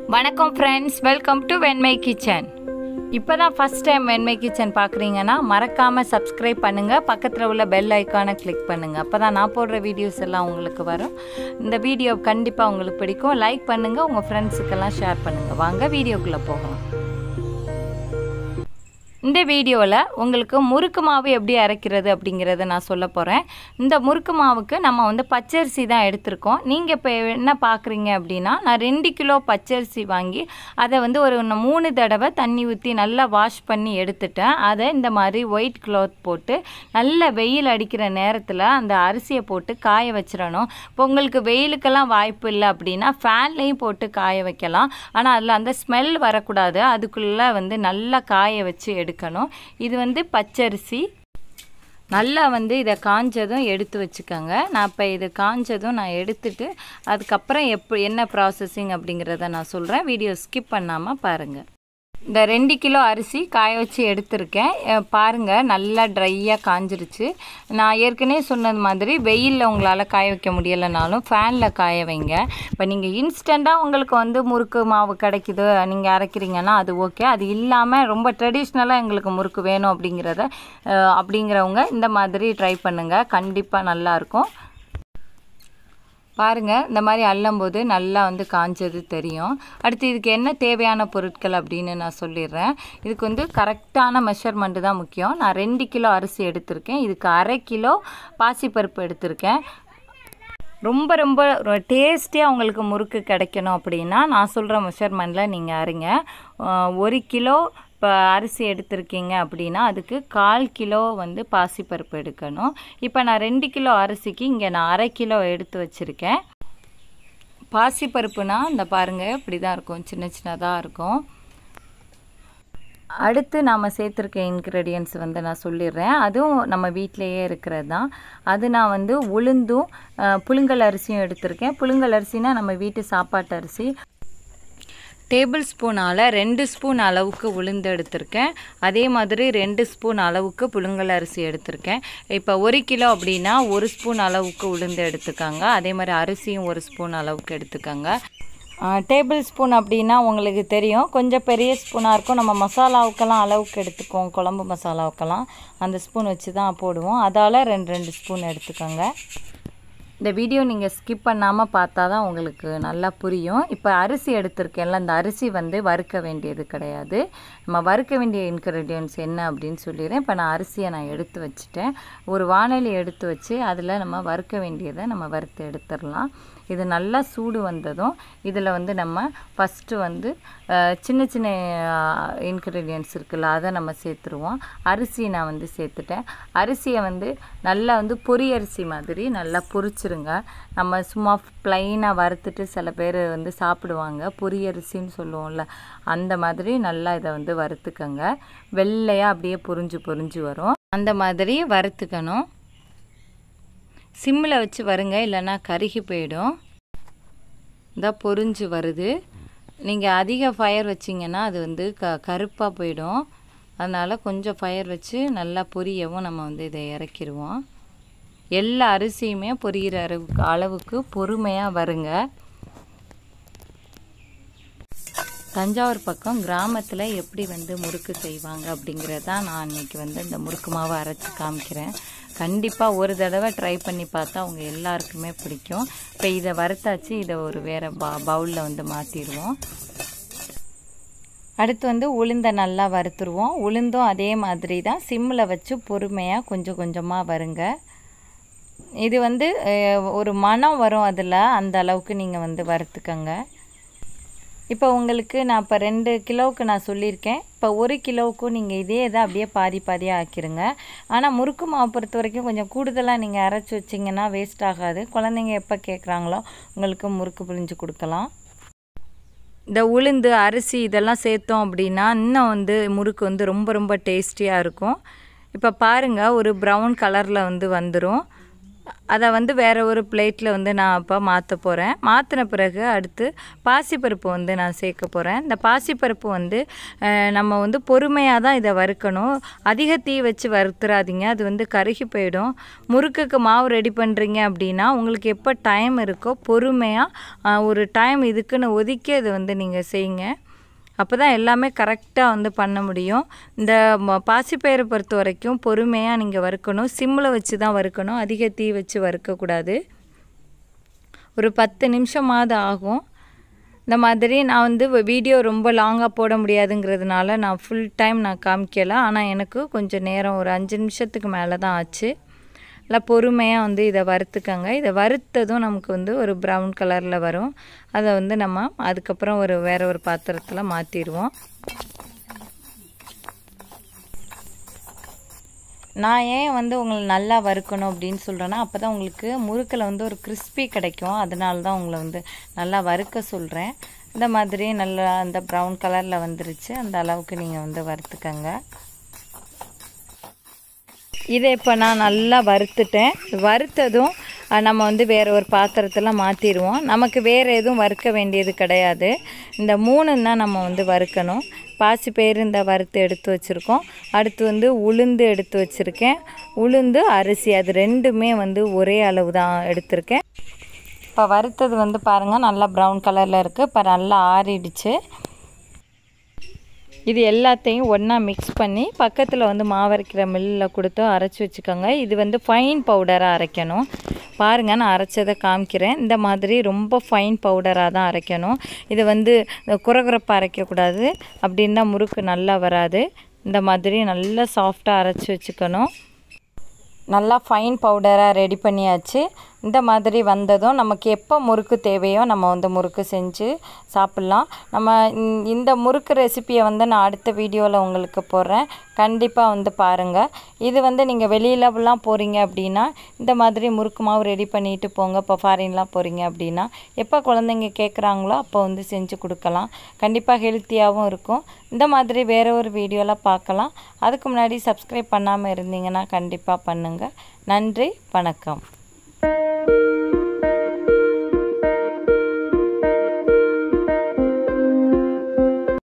வணக்கம் friends welcome to Venmai kitchen இப்போ தான் ஃபஸ்ட் டைம் வெண்மை கிச்சன் பார்க்குறீங்கன்னா மறக்காமல் சப்ஸ்கிரைப் பண்ணுங்கள் பக்கத்தில் உள்ள பெல் ஐக்கானை கிளிக் பண்ணுங்கள் அப்போ தான் நான் போடுற வீடியோஸ் எல்லாம் உங்களுக்கு வரும் இந்த வீடியோ கண்டிப்பாக உங்களுக்கு பிடிக்கும் லைக் பண்ணுங்கள் உங்கள் ஃப்ரெண்ட்ஸுக்கெல்லாம் ஷேர் பண்ணுங்கள் வாங்க வீடியோக்குள்ளே போகலாம் இந்த வீடியோவில் உங்களுக்கு முறுக்கு மாவு எப்படி அரைக்கிறது அப்படிங்கிறத நான் சொல்ல போகிறேன் இந்த முறுக்கு மாவுக்கு நம்ம வந்து பச்சரிசி தான் எடுத்திருக்கோம் நீங்கள் இப்போ என்ன பார்க்குறீங்க அப்படின்னா நான் ரெண்டு கிலோ பச்சரிசி வாங்கி அதை வந்து ஒரு ந- மூணு தடவை தண்ணி ஊற்றி நல்லா வாஷ் பண்ணி எடுத்துட்டேன் அதை இந்த மாதிரி ஒயிட் க்ளாத் போட்டு நல்ல வெயில் அடிக்கிற நேரத்தில் அந்த அரிசியை போட்டு காய வச்சிடணும் இப்போ உங்களுக்கு வெயிலுக்கெல்லாம் வாய்ப்பு இல்லை அப்படின்னா ஃபேன்லேயும் போட்டு காய வைக்கலாம் ஆனால் அதில் அந்த ஸ்மெல் வரக்கூடாது அதுக்குள்ளே வந்து நல்லா காய வச்சு எடுக்கணும் இது வந்து பச்சரிசி நல்லா வந்து இதை காஞ்சதும் எடுத்து வச்சுக்கோங்க நான் இப்போ இது காஞ்சதும் நான் எடுத்துட்டு அதுக்கப்புறம் எப்போ என்ன ப்ராசஸிங் அப்படிங்கிறத நான் சொல்கிறேன் வீடியோ ஸ்கிப் பண்ணாமல் பாருங்கள் இந்த ரெண்டு கிலோ அரிசி காய வச்சு எடுத்திருக்கேன் அஹ் பாருங்க நல்லா ட்ரையாக காஞ்சிருச்சு நான் ஏற்கனவே சொன்னது மாதிரி வெயிலில் உங்களால் காய வைக்க முடியலைனாலும் ஃபேனில் காய வைங்க இப்போ நீங்கள் இன்ஸ்டண்ட்டாக உங்களுக்கு வந்து முறுக்கு மாவு கிடைக்குது நீங்கள் அரைக்கிறீங்கன்னா அது ஓகே அது இல்லாமல் ரொம்ப ட்ரெடிஷ்னலாக எங்களுக்கு முறுக்கு வேணும் அப்படிங்கிறத அஹ் அப்படிங்கிறவங்க இந்த மாதிரி ட்ரை பண்ணுங்கள் கண்டிப்பாக நல்லாயிருக்கும் பாருங்கள் இந்த மாதிரி அள்ளும்போது நல்லா வந்து காஞ்சது தெரியும் அடுத்து இதுக்கு என்ன தேவையான பொருட்கள் அப்படின்னு நான் சொல்லிடுறேன் இதுக்கு வந்து கரெக்டான மெஷர்மெண்ட்டு தான் முக்கியம் நான் ரெண்டு கிலோ அரிசி எடுத்திருக்கேன் இதுக்கு அரை கிலோ பாசிப்பருப்பு எடுத்திருக்கேன் ரொம்ப ரொம்ப டேஸ்டியாக உங்களுக்கு முறுக்கு கிடைக்கணும் அப்படின்னா நான் சொல்கிற மெஷர்மெண்ட்டில் நீங்கள் அரிங்க அஹ் ஒரு கிலோ இப்போ அரிசி எடுத்திருக்கீங்க அப்படின்னா அதுக்கு கால் கிலோ வந்து பாசிப்பருப்பு எடுக்கணும் இப்போ நான் ரெண்டு கிலோ அரிசிக்கு இங்கே நான் அரை கிலோ எடுத்து வச்சுருக்கேன் பாசிப்பருப்புனா இந்த பாருங்கள் இப்படி தான் இருக்கும் சின்ன சின்னதாக இருக்கும் அடுத்து நாம் சேர்த்துருக்க இன்க்ரெடியன்ஸ் வந்து நான் சொல்லிடுறேன் அதுவும் நம்ம வீட்டிலையே இருக்கிறது தான் அது நான் வந்து உளுந்தும் அஹ், புழுங்கல் அரிசியும் எடுத்திருக்கேன் புழுங்கல் அரிசினா நம்ம வீட்டு சாப்பாட்டு அரிசி டேபிள் ஸ்பூனால் ரெண்டு ஸ்பூன் அளவுக்கு உளுந்து எடுத்திருக்கேன் அதே மாதிரி ரெண்டு ஸ்பூன் அளவுக்கு புழுங்கல் அரிசி எடுத்திருக்கேன் இப்போ ஒரு கிலோ அப்படின்னா ஒரு ஸ்பூன் அளவுக்கு உளுந்து எடுத்துக்கோங்க அதே மாதிரி அரிசியும் ஒரு ஸ்பூன் அளவுக்கு எடுத்துக்கோங்க டேபிள் ஸ்பூன் அப்படின்னா உங்களுக்கு தெரியும் கொஞ்சம் பெரிய ஸ்பூனாக இருக்கும் நம்ம மசாலாவுக்கெல்லாம் அளவுக்கு எடுத்துக்குவோம் குழம்பு மசாலாவுக்கெல்லாம் அந்த ஸ்பூன் வச்சு தான் போடுவோம் அதால் ரெண்டு ரெண்டு ஸ்பூன் எடுத்துக்கோங்க இந்த வீடியோ நீங்கள் ஸ்கிப் பண்ணாமல் பார்த்தா தான் உங்களுக்கு நல்லா புரியும் இப்போ அரிசி எடுத்திருக்கேன்ல அந்த அரிசி வந்து வறுக்க வேண்டியது கிடையாது நம்ம வறுக்க வேண்டிய இன்க்ரீடியன்ஸ் என்ன அப்படின்னு சொல்லிடுறேன் இப்போ நான் அரிசியை நான் எடுத்து வச்சுட்டேன் ஒரு வானொலி எடுத்து வச்சு அதில் நம்ம வறுக்க வேண்டியதை நம்ம வறுத்து எடுத்துடலாம் இது நல்லா சூடு வந்ததும் இதில் வந்து நம்ம ஃபஸ்ட்டு வந்து அஹ், சின்ன சின்ன இன்க்ரீடியன்ஸ் இருக்குல்ல அதை நம்ம சேர்த்துருவோம் அரிசி நான் வந்து சேர்த்துட்டேன் அரிசியை வந்து நல்லா வந்து பொரி அரிசி மாதிரி நல்லா பொரிச்சிருங்க நம்ம சும்மா ப்ளைனாக வறுத்துட்டு சில பேர் வந்து சாப்பிடுவாங்க பொரி அரிசின்னு சொல்லுவோம்ல அந்த மாதிரி நல்லா இதை வந்து வறுத்துக்கங்க வெள்ளையாக அப்படியே பொரிஞ்சு பொரிஞ்சு வரும் அந்த மாதிரி வறுத்துக்கணும் சிம்மில் வச்சு வருங்க இல்லைன்னா கருகி போயிடும் இந்த பொரிஞ்சு வருது நீங்கள் அதிக ஃபயர் வச்சிங்கன்னா அது வந்து க கருப்பாக போயிடும் அதனால் கொஞ்சம் ஃபயர் வச்சு நல்லா பொரியவும் நம்ம வந்து இதை இறக்கிடுவோம் எல்லா அரிசியுமே பொரியிற அளவுக்கு அளவுக்கு பொறுமையாக வருங்க தஞ்சாவூர் பக்கம் கிராமத்தில் எப்படி வந்து முறுக்கு செய்வாங்க அப்படிங்கிறத நான் இன்னைக்கு வந்து இந்த முறுக்கு மாவை அரைச்சி காமிக்கிறேன் கண்டிப்பாக ஒரு தடவை ட்ரை பண்ணி பார்த்தா அவங்க எல்லாருக்குமே பிடிக்கும் இப்போ இதை வறுத்தாச்சு இதை ஒரு வேறு ப பவுலில் வந்து மாற்றிடுவோம் அடுத்து வந்து உளுந்தை நல்லா வறுத்துருவோம் உளுந்தும் அதே மாதிரி தான் சிம்மில் வச்சு பொறுமையாக கொஞ்சம் கொஞ்சமாக வருங்க இது வந்து அஹ், ஒரு மனம் வரும் அதில் அந்த அளவுக்கு நீங்கள் வந்து வறுத்துக்கங்க இப்போ உங்களுக்கு நான் இப்போ ரெண்டு கிலோவுக்கு நான் சொல்லியிருக்கேன் இப்போ ஒரு கிலோவுக்கும் நீங்கள் இதே இதை அப்படியே பாதி பாதியாக ஆக்கிருங்க ஆனால் முறுக்கு மாவு பொறுத்த வரைக்கும் கொஞ்சம் கூடுதலாக நீங்கள் அரைச்சி வச்சிங்கன்னா வேஸ்ட் ஆகாது குழந்தைங்க எப்போ கேட்குறாங்களோ உங்களுக்கு முறுக்கு புழிஞ்சு கொடுக்கலாம் இந்த உளுந்து அரிசி இதெல்லாம் சேர்த்தோம் அப்படின்னா இன்னும் வந்து முறுக்கு வந்து ரொம்ப ரொம்ப டேஸ்டியாக இருக்கும் இப்போ பாருங்கள் ஒரு ப்ரௌன் கலரில் வந்து வந்துடும் அதை வந்து வேறு ஒரு பிளேட்டில் வந்து நான் இப்போ மாற்ற போகிறேன் மாற்றின பிறகு அடுத்து பாசிப்பருப்பு வந்து நான் சேர்க்க போகிறேன் இந்த பாசிப்பருப்பு வந்து அஹ், நம்ம வந்து பொறுமையாக தான் இதை வறுக்கணும் அதிக தீ வச்சு வறுத்துறாதீங்க அது வந்து கருகி போயிடும் முறுக்குக்கு மாவு ரெடி பண்ணுறீங்க அப்படின்னா உங்களுக்கு எப்போ டைம் இருக்கோ பொறுமையாக ஒரு டைம் இதுக்குன்னு ஒதுக்கி அதை வந்து நீங்கள் செய்யுங்க அப்போ தான் எல்லாமே கரெக்டாக வந்து பண்ண முடியும் இந்த ம- பாசிப்பயிரை பொறுத்த வரைக்கும் பொறுமையாக நீங்கள் வறுக்கணும் சிம்மில் வச்சு தான் வறுக்கணும் அதிக தீ வச்சு வறுக்கக்கூடாது ஒரு பத்து நிமிஷமாவது ஆகும் இந்த மாதிரி நான் வந்து வீடியோ ரொம்ப லாங்காக போட முடியாதுங்கிறதுனால நான் ஃபுல் டைம் நான் காமிக்கல ஆனால் எனக்கு கொஞ்சம் நேரம் ஒரு அஞ்சு நிமிஷத்துக்கு மேலே தான் ஆச்சு நல்லா பொறுமையாக வந்து இதை வறுத்துக்கங்க இதை வறுத்ததும் நமக்கு வந்து ஒரு ப்ரௌன் கலரில் வரும் அதை வந்து நம்ம அதுக்கப்புறம் ஒரு வேற ஒரு பாத்திரத்தில் மாற்றிடுவோம் நான் ஏன் வந்து உங்களை நல்லா வறுக்கணும் அப்படின்னு சொல்கிறேன்னா அப்போ தான் உங்களுக்கு முறுக்கில் வந்து ஒரு கிறிஸ்பி கிடைக்கும் அதனால தான் உங்களை வந்து நல்லா வறுக்க சொல்கிறேன் இந்த மாதிரி நல்லா அந்த ப்ரௌன் கலரில் வந்துருச்சு அந்த அளவுக்கு நீங்கள் வந்து வறுத்துக்கங்க இதை இப்போ நான் நல்லா வறுத்துட்டேன் வறுத்ததும் அஹ், நம்ம வந்து வேறு ஒரு பாத்திரத்தில் மாற்றிடுவோம் நமக்கு வேறு எதுவும் வறுக்க வேண்டியது கிடையாது இந்த மூணு தான் நம்ம வந்து வறுக்கணும் பாசிப்பயிறு இந்த வறுத்து எடுத்து வச்சுருக்கோம் அடுத்து வந்து உளுந்து எடுத்து வச்சுருக்கேன் உளுந்து அரிசி அது ரெண்டுமே வந்து ஒரே அளவு தான் எடுத்திருக்கேன் இப்போ வறுத்தது வந்து பாருங்கள் நல்லா ப்ரௌன் கலரில் இருக்குது இப்போ நல்லா ஆறிடுச்சு இது எல்லாத்தையும் ஒன்றா மிக்ஸ் பண்ணி பக்கத்தில் வந்து மாவரைக்கிற மில்லில் கொடுத்து அரைச்சி வச்சுக்கோங்க இது வந்து ஃபைன் பவுடராக அரைக்கணும் பாருங்கள் நான் அரைச்சதை காமிக்கிறேன் இந்த மாதிரி ரொம்ப ஃபைன் பவுடராக தான் அரைக்கணும் இது வந்து குறகுறப்பாக அரைக்கக்கூடாது அப்படின்னா முறுக்கு நல்லா வராது இந்த மாதிரி நல்லா சாஃப்டாக அரைச்சி வச்சுக்கணும் நல்லா ஃபைன் பவுடராக ரெடி பண்ணியாச்சு இந்த மாதிரி வந்ததும் நமக்கு எப்போ முறுக்கு தேவையோ நம்ம வந்து முறுக்கு செஞ்சு சாப்பிட்லாம் நம்ம இந்த- இந்த முறுக்கு ரெசிப்பியை வந்து நான் அடுத்த வீடியோவில் உங்களுக்கு போடுறேன் கண்டிப்பாக வந்து பாருங்கள் இது வந்து நீங்கள் வெளியிலலாம் போகிறீங்க அப்படின்னா இந்த மாதிரி முறுக்கு மாவு ரெடி பண்ணிட்டு போங்க இப்போ ஃபாரின்லாம் போகிறீங்க அப்படின்னா எப்போ குழந்தைங்க கேட்குறாங்களோ அப்போ வந்து செஞ்சு கொடுக்கலாம் கண்டிப்பாக ஹெல்த்தியாகவும் இருக்கும் இந்த மாதிரி வேற ஒரு வீடியோவில் பார்க்கலாம் அதுக்கு முன்னாடி சப்ஸ்கிரைப் பண்ணாமல் இருந்தீங்கன்னா கண்டிப்பாக பண்ணுங்கள் நன்றி வணக்கம்